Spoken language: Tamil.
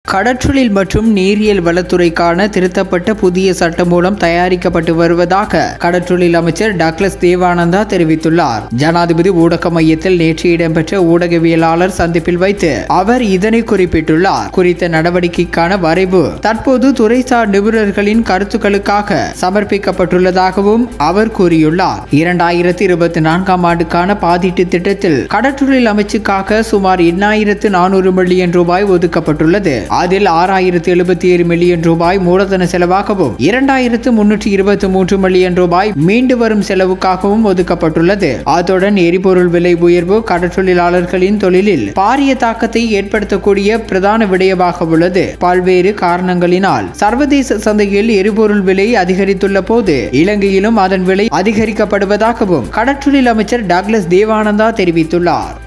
கடற்றொழில் மற்றும் நீரியல் வளத்துறைக்கான திருத்தப்பட்ட புதிய சட்டம் மூலம் தயாரிக்கப்பட்டு வருவதாக கடற்றொழில் அமைச்சர் டக்ளஸ் தேவானந்தா தெரிவித்துள்ளார் ஜனாதிபதி ஊடக மையத்தில் நேற்று இடம்பெற்ற ஊடகவியலாளர் சந்திப்பில் வைத்து அவர் இதனை குறிப்பிட்டுள்ளார் குறித்த நடவடிக்கைக்கான வரைவு தற்போது துறைசார் நிபுணர்களின் கருத்துக்களுக்காக சமர்ப்பிக்கப்பட்டுள்ளதாகவும் அவர் கூறியுள்ளார் இரண்டாயிரத்தி இருபத்தி நான்காம் ஆண்டுக்கான பாதீட்டு திட்டத்தில் கடற்றொழில் அமைச்சுக்காக சுமார் எண்ணாயிரத்து நானூறு மில்லியன் ரூபாய் ஒதுக்கப்பட்டுள்ளது அதில் ஆறாயிரத்து எழுபத்தி ஏழு மில்லியன் ரூபாய் மூலதன செலவாகவும் இரண்டாயிரத்து முன்னூற்றி இருபத்தி மூன்று மில்லியன் ரூபாய் மீண்டு வரும் செலவுக்காகவும் ஒதுக்கப்பட்டுள்ளது அத்துடன் எரிபொருள் விலை உயர்வு கடற்றொழிலாளர்களின் தொழிலில் பாரிய தாக்கத்தை ஏற்படுத்தக்கூடிய பிரதான விடயமாக உள்ளது பல்வேறு காரணங்களினால் சர்வதேச சந்தையில் எரிபொருள் விலை அதிகரித்துள்ள போது இலங்கையிலும் அதன் விலை அதிகரிக்கப்படுவதாகவும் கடற்றொழில் அமைச்சர் டக்ளஸ் தேவானந்தா தெரிவித்துள்ளார்